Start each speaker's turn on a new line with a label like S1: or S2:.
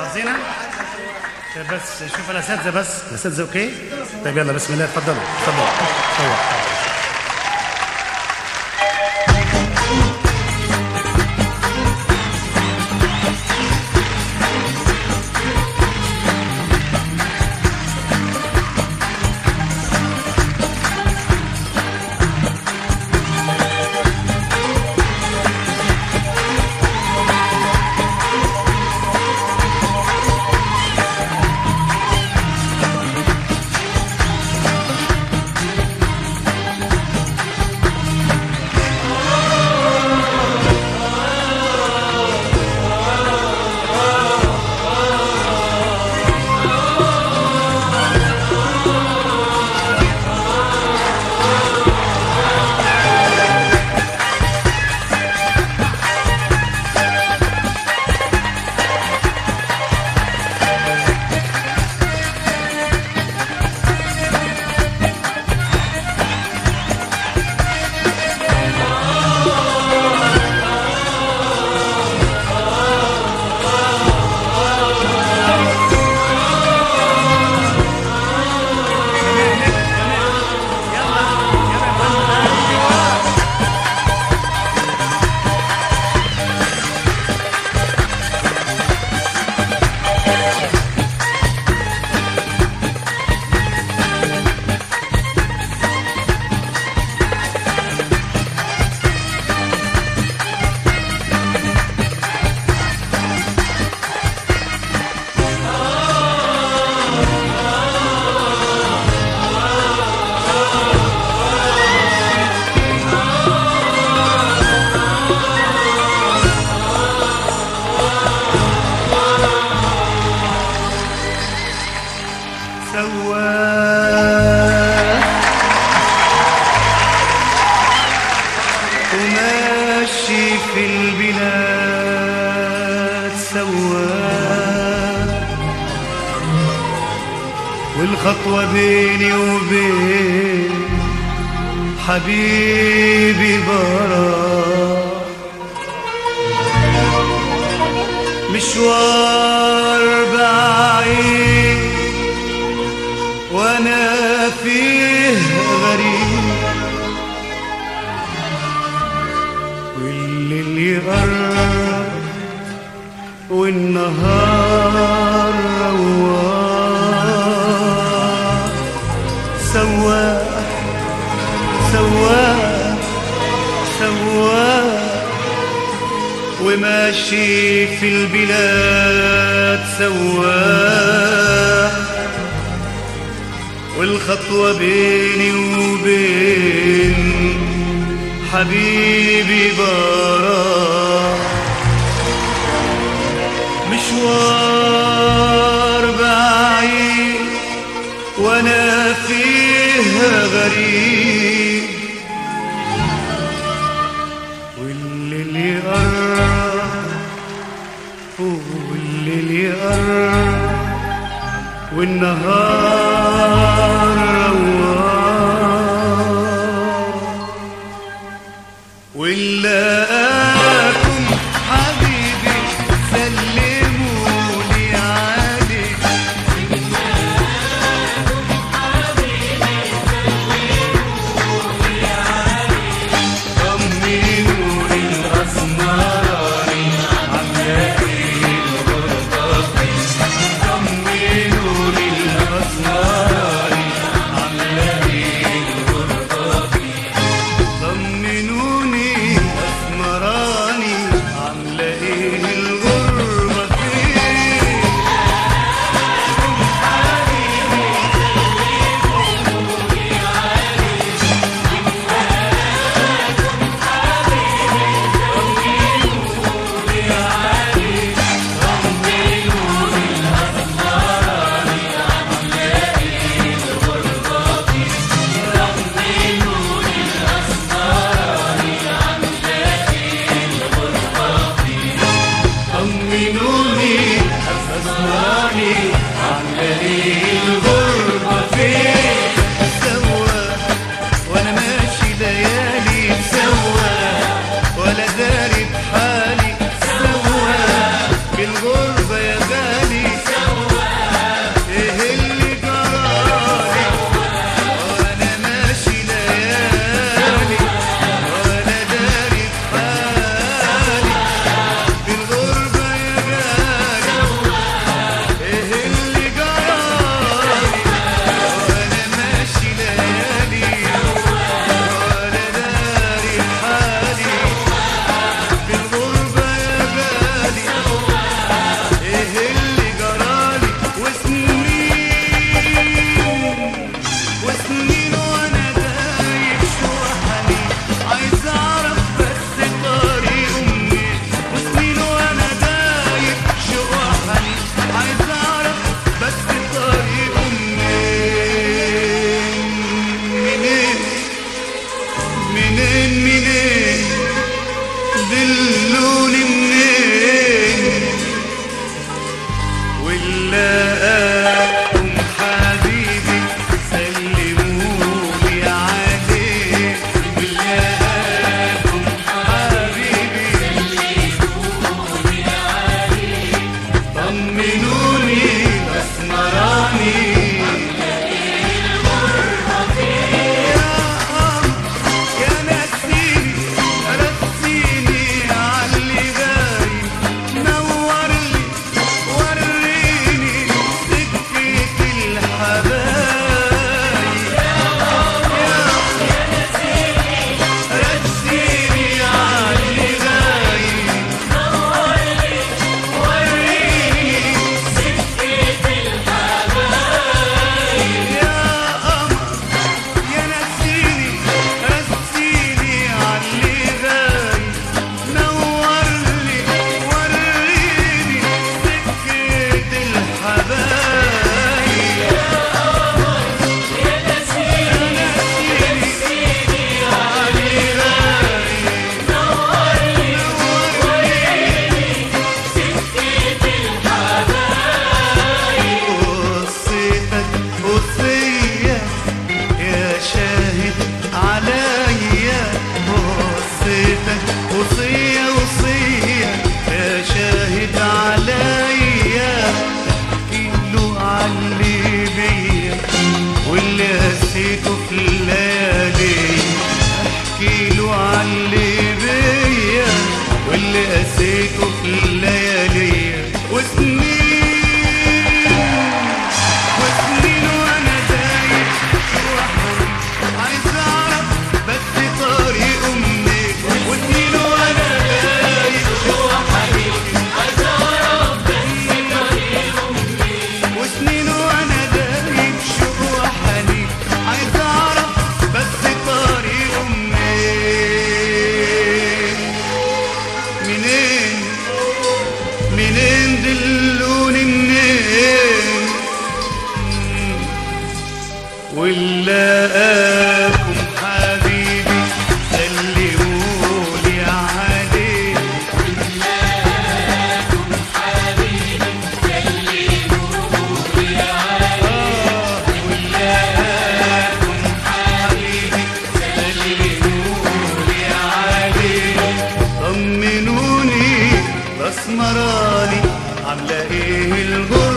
S1: حافظينها؟ طيب بس شوف الاساتذه بس الاساتذه اوكي؟ طيب يلا بسم الله اتفضلوا اتفضلوا صور سواح وماشي في البلاد سواح والخطوة بيني وبين حبيبي براح مشوار بعيد وانا فيه غريب والليل يقرب والنهار رواح سواح سواح سواح وماشي في البلاد سواح والخطوة بيني وبين حبيبي براح مشوار بعيد وانا فيه غريب والليل يقرب والليل يقرب والنهار رواح ولاكم حبيبي سلموا لي عليك طمنوا لي الاسمراني عملاقي الغربة طمنوا لي الاسمراني
S2: الليالي وسنين وسنين وانا دايب وحري عايز اعرف بس طريقه منين وسنين وانا دايب وحري عايز اعرف بس طريقه منين وسنين وانا دايب شوق وحنين عايز اعرف بس طريقه منين منين منين دلوني منين ولاقاكم حبيبي سلمولي عليه آه، ولاقاكم حبيبي سلمولي عليه طمنوني الاسمراني عامله ايه الغربه